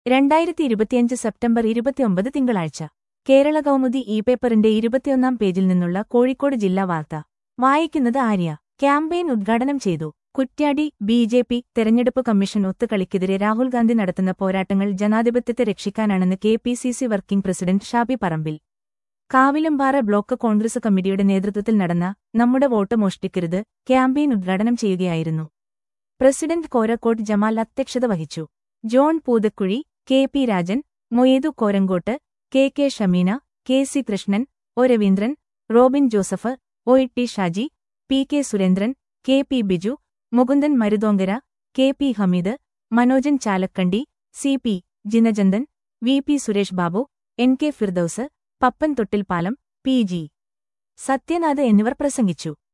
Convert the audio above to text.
രണ്ടായിരത്തി ഇരുപത്തിയഞ്ച് സെപ്റ്റംബർ ഇരുപത്തിയൊമ്പത് തിങ്കളാഴ്ച കേരള കൗമുദി ഇ പേപ്പറിന്റെ ഇരുപത്തിയൊന്നാം പേജിൽ നിന്നുള്ള കോഴിക്കോട് ജില്ലാ വാർത്ത വായിക്കുന്നത് ആര്യ ക്യാമ്പയിൻ ഉദ്ഘാടനം ചെയ്തു കുറ്റ്യാടി ബി ജെ പി തെരഞ്ഞെടുപ്പ് കമ്മീഷൻ ഒത്തുകളിക്കെതിരെ രാഹുൽ ഗാന്ധി നടത്തുന്ന പോരാട്ടങ്ങൾ ജനാധിപത്യത്തെ രക്ഷിക്കാനാണെന്ന് K P C C working president Shabi Parambil Kavilampara block Congress കമ്മിറ്റിയുടെ നേതൃത്വത്തിൽ നടന്ന നമ്മുടെ വോട്ട് മോഷ്ടിക്കരുത് ക്യാമ്പയിൻ ഉദ്ഘാടനം ചെയ്യുകയായിരുന്നു പ്രസിഡന്റ് കോരക്കോട്ട് ജമാൽ അധ്യക്ഷത വഹിച്ചു John Poothakuzhi K P Rajan Moidu Korankot K K Shameena K C Krishnan O Raveendran Robin Joseph O T Shaji P K Surendran K P Biju Mukundan Maruthonkara K P Hameed Manojan Chalakandi C P Jinachandan V P Suresh Babu N K Firdous Pappan Thottilpalam P G Sathyanath എന്നിവർ പ്രസംഗിച്ചു